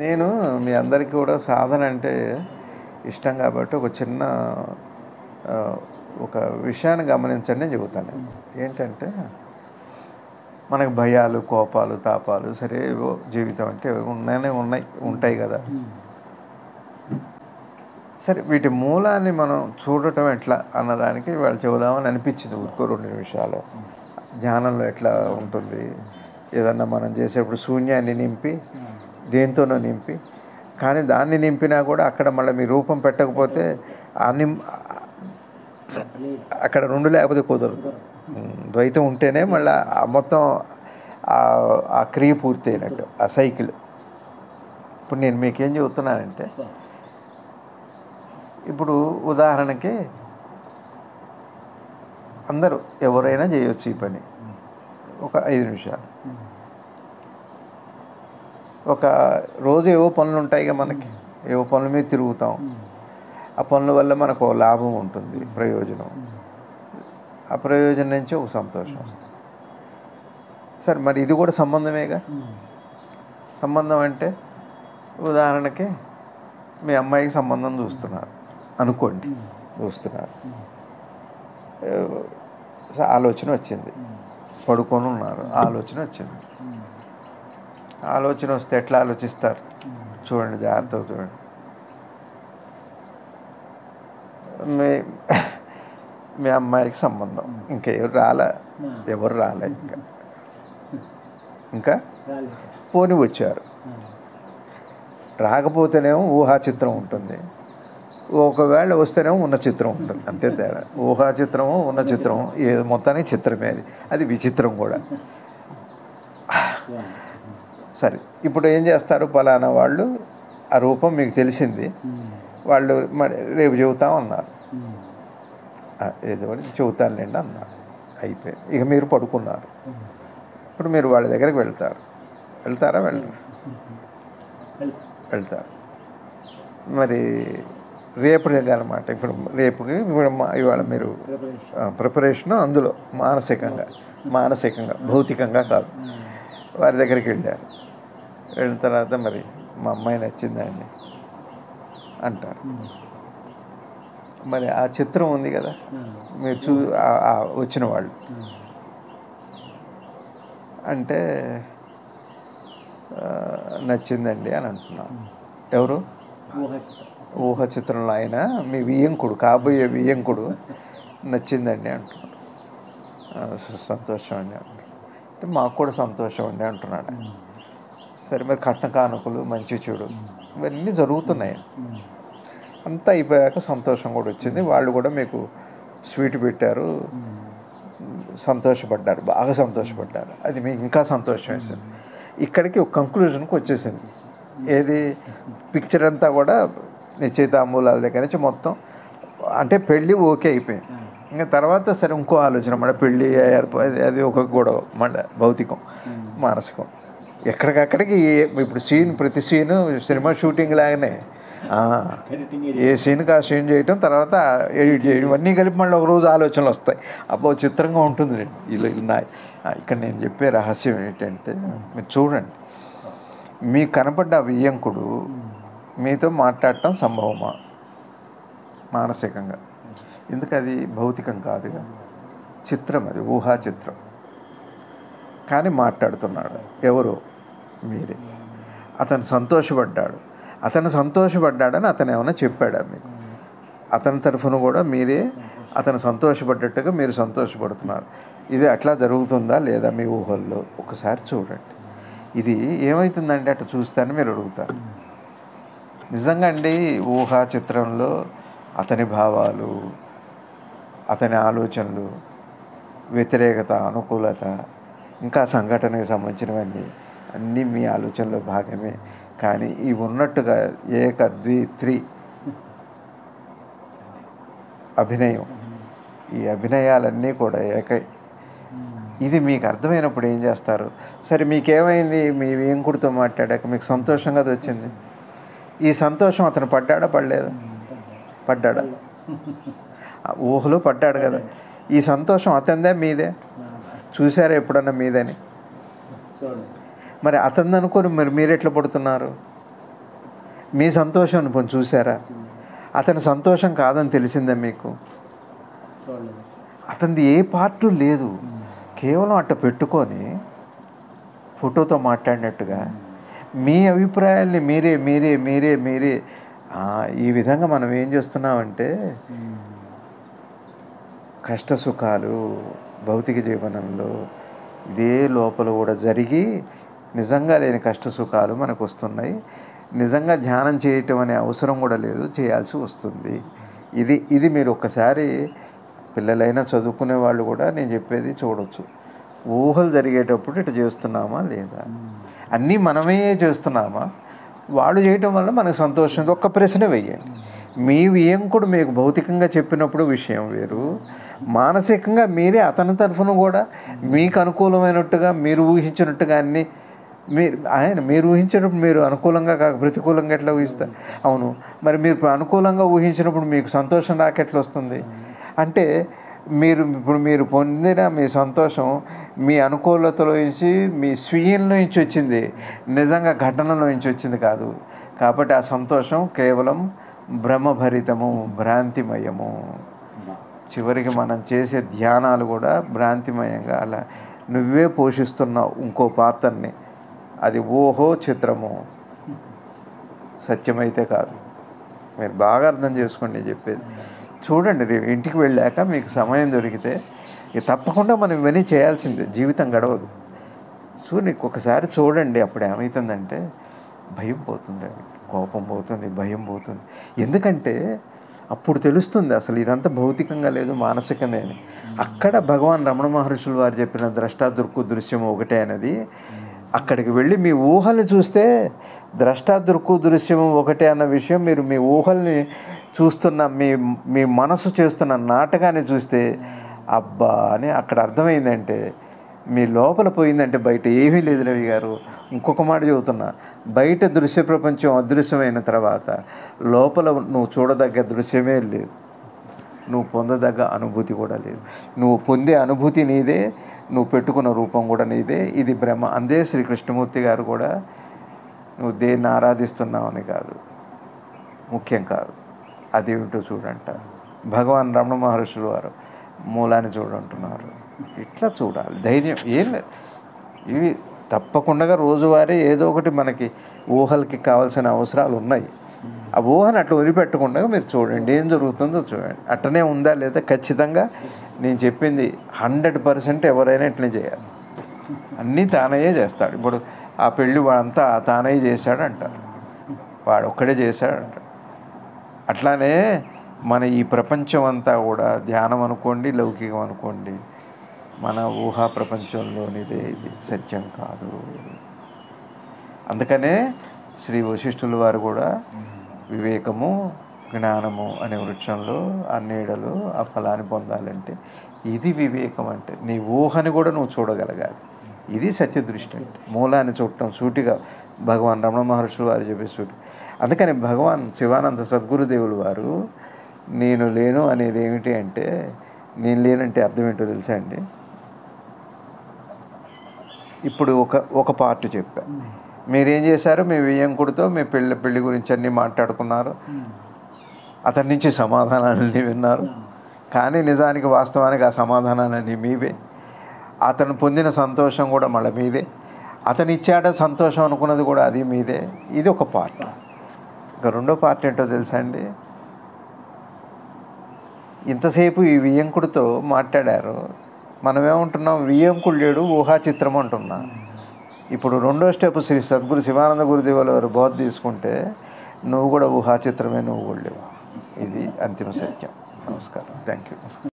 నేను మీ అందరికీ కూడా సాధన అంటే ఇష్టం కాబట్టి ఒక చిన్న ఆ, ఒక విషయాన్ని గమనించండి నేను చెబుతాను ఏంటంటే మనకు భయాలు కోపాలు తాపాలు సరే ఏవో జీవితం అంటే ఉన్నాయనే ఉన్నాయి ఉంటాయి కదా సరే వీటి మూలాన్ని మనం చూడటం ఎట్లా అన్నదానికి వాళ్ళు చెబుదామని అనిపించింది ఊరుకో రెండు నిమిషాలు ధ్యానంలో ఎట్లా ఉంటుంది ఏదన్నా మనం చేసేప్పుడు శూన్యాన్ని నింపి దేంతోనో నింపి కానీ దాన్ని నింపినా కూడా అక్కడ మళ్ళీ మీ రూపం పెట్టకపోతే ఆ నిం అక్కడ రెండు లేకపోతే కుదరదు ఉమ్, ద్వైతం ఉంటేనే మళ్ళీ ఆ మొత్తం ఆ- ఆ క్రియ పూర్తి అయినట్టు ఆ సైకిల్ ఇప్పుడు నేను మీకేం చెబుతున్నానంటే ఇప్పుడు ఉదాహరణకి అందరూ ఎవరైనా చేయొచ్చు ఈ పని ఒక ఐదు నిమిషాలు ఒక రోజు ఏవో పనులు ఉంటాయిగా మనకి ఏవో పనుల మీద తిరుగుతాం ఆ పనుల వల్ల మనకు ఓ లాభం ఉంటుంది ప్రయోజనం ఆ ప్రయోజనం నుంచి ఒక సంతోషం వస్తుంది సరే మరి ఇది కూడా సంబంధమేగా సంబంధం అంటే ఉదాహరణకి మీ అమ్మాయికి సంబంధం చూస్తున్నారు అనుకోండి చూస్తున్నారు ఏ, ఆలోచన వచ్చింది పడుకొని ఉన్నారు ఆలోచన వచ్చింది ఆలోచన వస్తే ఎట్లా ఆలోచిస్తారు చూడండి జాగ్రత్తగా చూడండి మీ మీ అమ్మాయికి సంబంధం ఇంకా ఎవరు రాలే ఎవరు రాలే ఇంకా ఇంకా పోని వచ్చారు రాకపోతేనేమో ఊహా చిత్రం ఉంటుంది ఒకవేళ వస్తేనేమో ఉన్న చిత్రం ఉంటుంది అంతే తేడా ఊహా చిత్రము ఉన్న చిత్రం ఏది మొత్తానికి చిత్రమే అది అది విచిత్రం కూడా సరే ఇప్పుడు ఏం చేస్తారు పలానా వాళ్ళు ఆ రూపం మీకు తెలిసింది వాళ్ళు మరి రేపు చెబుతాం అన్నారు ఆ, ఏదో ఒకటి చెబుతానులేండి అన్నారు అయిపోయింది ఇక మీరు పడుకున్నారు ఇప్పుడు మీరు వాళ్ళ దగ్గరికి వెళ్తారు వెళ్తారా వెళ్ళరు వెళ్తారు మరి రేపు అనమాట ఇప్పుడు రేపుకి ఇప్పుడు మా- ఇవాళ మీరు ప్రిపరేషన్ అందులో మానసికంగా మానసికంగా భౌతికంగా కాదు వారి దగ్గరికి వెళ్ళారు వెళ్ళిన తర్వాత మరి మా అమ్మాయి నచ్చిందండి అంటారు మరి ఆ చిత్రం ఉంది కదా మీరు చూ ఆ- ఆ వచ్చిన వాళ్ళు అంటే ఆ, నచ్చిందండి అని అంటున్నాను ఎవరు ఊహ చిత్రంలో ఆయన మీ వియ్యంకుడు కాబోయే వియ్యంకుడు నచ్చిందండి అంటున్నాడు ఆ, స- సంతోషం అండి అంటున్నాడు అంటే మాకు కూడా సంతోషం అండి అంటున్నాడు ఆయన. సరే మరి కట్న కానుకలు మంచి చెడు ఇవన్నీ జరుగుతున్నాయి అంతా అయిపోయాక సంతోషం కూడా వచ్చింది వాళ్ళు కూడా మీకు స్వీట్ పెట్టారు సంతోషపడ్డారు బాగా సంతోషపడ్డారు అది మీకు ఇంకా సంతోషం వేసింది ఇక్కడికి ఒక కంక్లూజన్కి వచ్చేసింది ఏది పిక్చర్ అంతా కూడా నిశ్చయితాంబూలాల దగ్గర నుంచి మొత్తం అంటే పెళ్ళి ఓకే అయిపోయింది ఇంకా తర్వాత సరే ఇంకో ఆలోచన మన పెళ్ళి ఏర్ప- అది- అది ఒక గొడవ మన భౌతికం మానసికం ఎక్కడికక్కడికి ఏ- ఇప్పుడు సీన్ ప్రతి సీను సినిమా షూటింగ్ లాగానే ఆ, ఏ సీన్కి ఆ సీన్ చేయటం తర్వాత ఎడిట్ చేయడం ఇవన్నీ కలిపి మళ్ళీ ఒక రోజు ఆలోచనలు వస్తాయి అబ్బో చిత్రంగా ఉంటుంది ఇలా ఇలా ఆ, ఇక్కడ నేను చెప్పే రహస్యం ఏంటంటే మీరు చూడండి మీకు కనపడ్డ ఆ వియ్యంకుడు మీతో మాట్లాడటం సంభవమా మానసికంగా ఎందుకు అది భౌతికం కాదుగా చిత్రం అది ఊహా చిత్రం కానీ మాట్లాడుతున్నాడు ఎవరు మీరే అతను సంతోషపడ్డాడు అతను సంతోషపడ్డాడని అతను ఏమైనా చెప్పాడా మీకు అతని తరఫున కూడా మీరే అతను సంతోషపడ్డట్టుగా మీరు సంతోషపడుతున్నారు ఇది అట్లా జరుగుతుందా లేదా మీ ఊహల్లో ఒకసారి చూడండి ఇది ఏమవుతుందంటే అట్లా చూస్తానని మీరు అడుగుతారు నిజంగా అండి ఊహా చిత్రంలో అతని భావాలు అతని ఆలోచనలు వ్యతిరేకత అనుకూలత ఇంకా సంఘటనకు సంబంధించినవన్నీ అన్నీ మీ ఆలోచనలో భాగమే కానీ ఇవి ఉన్నట్టుగా ఏక ద్వి త్రి అభినయం ఈ అభినయాలన్నీ కూడా ఏక ఇది మీకు అర్థమైనప్పుడు ఏం చేస్తారు సరే మీకేమైంది మీ వేంకుడితో మాట్లాడాక మీకు సంతోషంగా అది వచ్చింది ఈ సంతోషం అతను పడ్డాడా పడలేదా పడ్డాడా ఆ ఊహలో పడ్డాడు కదా ఈ సంతోషం అతనిదే మీదే చూసారా ఎప్పుడన్నా మీదని చూడండి మరి అతను అనుకొని మరి మీరు ఎట్లా పడుతున్నారు మీ సంతోషం కొంచెం చూసారా అతని సంతోషం కాదని తెలిసిందా మీకు చూడలేదు అతనిది ఏ పార్ట్ లేదు కేవలం అట్ట పెట్టుకొని ఫోటోతో మాట్లాడినట్టుగా మీ అభిప్రాయాల్ని మీరే మీరే మీరే మీరే ఆ, ఈ విధంగా మనం ఏం చేస్తున్నామంటే కష్ట సుఖాలు భౌతిక జీవనంలో ఇదే లోపల కూడా జరిగి నిజంగా లేని కష్ట సుఖాలు మనకు వస్తున్నాయి నిజంగా ధ్యానం చేయటం అనే అవసరం కూడా లేదు చేయాల్సి వస్తుంది ఇది ఇది మీరు ఒక్కసారి పిల్లలైనా చదువుకునే వాళ్ళు కూడా నేను చెప్పేది చూడొచ్చు ఊహలు జరిగేటప్పుడు ఇటు చేస్తున్నామా లేదా అన్నీ మనమే చేస్తున్నామా వాళ్ళు చేయటం వల్ల మనకు సంతోషం ఒక్క ప్రశ్న వెయ్యండి మీ వియంకుడు మీకు భౌతికంగా చెప్పినప్పుడు విషయం వేరు మానసికంగా మీరే అతని తరఫున కూడా మీకు అనుకూలమైనట్టుగా మీరు ఊహించినట్టుగా అన్ని మీరు ఆయన మీరు ఊహించినప్పుడు మీరు అనుకూలంగా కాక ప్రతికూలంగా ఎట్లా ఊహిస్తారు అవును మరి మీరు అనుకూలంగా ఊహించినప్పుడు మీకు సంతోషం రాకెట్లా వస్తుంది అంటే మీరు ఇప్పుడు మీరు పొందిన మీ సంతోషం మీ అనుకూలతలో నుంచి మీ స్వీయంలో నుంచి వచ్చింది నిజంగా ఘటనలో నుంచి వచ్చింది కాదు కాబట్టి ఆ సంతోషం కేవలం భ్రమభరితము భ్రాంతిమయము చివరికి మనం చేసే ధ్యానాలు కూడా భ్రాంతిమయంగా అలా నువ్వే పోషిస్తున్నావు ఇంకో పాత్రని అది ఓహో చిత్రము సత్యమైతే కాదు మీరు బాగా అర్థం చేసుకోండి నేను చెప్పేది చూడండి రేపు ఇంటికి వెళ్ళాక మీకు సమయం దొరికితే ఇక తప్పకుండా మనం ఇవన్నీ చేయాల్సిందే జీవితం గడవదు చూడండి ఒకసారి చూడండి అప్పుడు ఏమవుతుందంటే భయం పోతుంది కోపం పోతుంది భయం పోతుంది ఎందుకంటే అప్పుడు తెలుస్తుంది అసలు ఇదంతా భౌతికంగా లేదు మానసికమే అని అక్కడ భగవాన్ రమణ మహర్షులు వారు చెప్పిన ద్రష్టా దృక్కు దృశ్యం ఒకటే అనేది అక్కడికి వెళ్ళి మీ ఊహల్ని చూస్తే ద్రష్టా దృక్కు దృశ్యం ఒకటే అన్న విషయం మీరు మీ ఊహల్ని చూస్తున్న మీ మీ మనసు చేస్తున్న నాటకాన్ని చూస్తే అబ్బా అని అక్కడ అర్థమైందంటే మీ లోపల పోయిందంటే బయట ఏమీ లేదు రవి గారు ఇంకొక మాట చెబుతున్నా బయట దృశ్య ప్రపంచం అదృశ్యమైన తర్వాత లోపల నువ్వు చూడదగ్గ దృశ్యమే లేదు నువ్వు పొందదగ్గ అనుభూతి కూడా లేదు నువ్వు పొందే అనుభూతి నీదే నువ్వు పెట్టుకున్న రూపం కూడా నీదే ఇది బ్రహ్మ అందే శ్రీ కృష్ణమూర్తి గారు కూడా నువ్వు దేన్ని ఆరాధిస్తున్నావని కాదు ముఖ్యం కాదు అదేమిటో చూడంట భగవాన్ రమణ మహర్షులు వారు మూలాన్ని చూడంటున్నారు ఇట్లా చూడాలి ధైర్యం ఏం లేదు ఇవి తప్పకుండా రోజువారీ ఏదో ఒకటి మనకి ఊహలకి కావాల్సిన అవసరాలు ఉన్నాయి ఆ ఊహను అట్లా వదిలిపెట్టకుండా మీరు చూడండి ఏం జరుగుతుందో చూడండి అట్టనే ఉందా లేదా ఖచ్చితంగా నేను చెప్పింది హండ్రెడ్ పర్సెంట్ ఎవరైనా ఇట్లనే చేయాలి అన్నీ తానయ్యే చేస్తాడు ఇప్పుడు ఆ పెళ్ళి వాడంతా తానయ్య చేశాడు అంటారు వాడు ఒక్కడే చేశాడు అంటారు అట్లానే మన ఈ ప్రపంచం అంతా కూడా ధ్యానం అనుకోండి లౌకికం అనుకోండి మన ఊహా ప్రపంచంలోనిదే ఇది సత్యం కాదు అందుకనే శ్రీ వశిష్ఠుల వారు కూడా వివేకము జ్ఞానము అనే వృక్షంలో ఆ నీడలో ఆ ఫలాన్ని పొందాలంటే ఇది వివేకం అంటే నీ ఊహని కూడా నువ్వు చూడగలగాలి ఇది సత్యదృష్టి అంటే మూలాన్ని చూడటం సూటిగా భగవాన్ రమణ మహర్షులు వారు చెప్పే సూటి అందుకని భగవాన్ శివానంద సద్గురుదేవులు వారు నేను లేను అనేది ఏమిటి అంటే నేను లేనంటే అర్థం ఏంటో తెలుసా అండి ఇప్పుడు ఒక ఒక పార్ట్ చెప్పా మీరేం చేశారు మీ వియ్యంకుడితో మీ పెళ్ళి పెళ్లి గురించి అన్నీ మాట్లాడుకున్నారు అతని నుంచి సమాధానాలన్నీ విన్నారు కానీ నిజానికి వాస్తవానికి ఆ సమాధానాలన్నీ మీవే అతను పొందిన సంతోషం కూడా మళ్ళీ మీదే అతను ఇచ్చాడ సంతోషం అనుకున్నది కూడా అది మీదే ఇది ఒక పార్ట్ ఇక రెండో పార్ట్ ఏంటో తెలుసా అండి ఇంతసేపు ఈ వియ్యంకుడితో మాట్లాడారు మనం ఏమంటున్నాం వియ్యంకుడు లేడు ఊహా చిత్రం అంటున్నాం ఇప్పుడు రెండో స్టెప్ శ్రీ సద్గురు శివానంద గురుదేవుల వారు బోధ తీసుకుంటే నువ్వు కూడా ఊహా చిత్రమే నువ్వు కూడా లేవు ఇది అంతిమ సత్యం నమస్కారం థ్యాంక్ యూ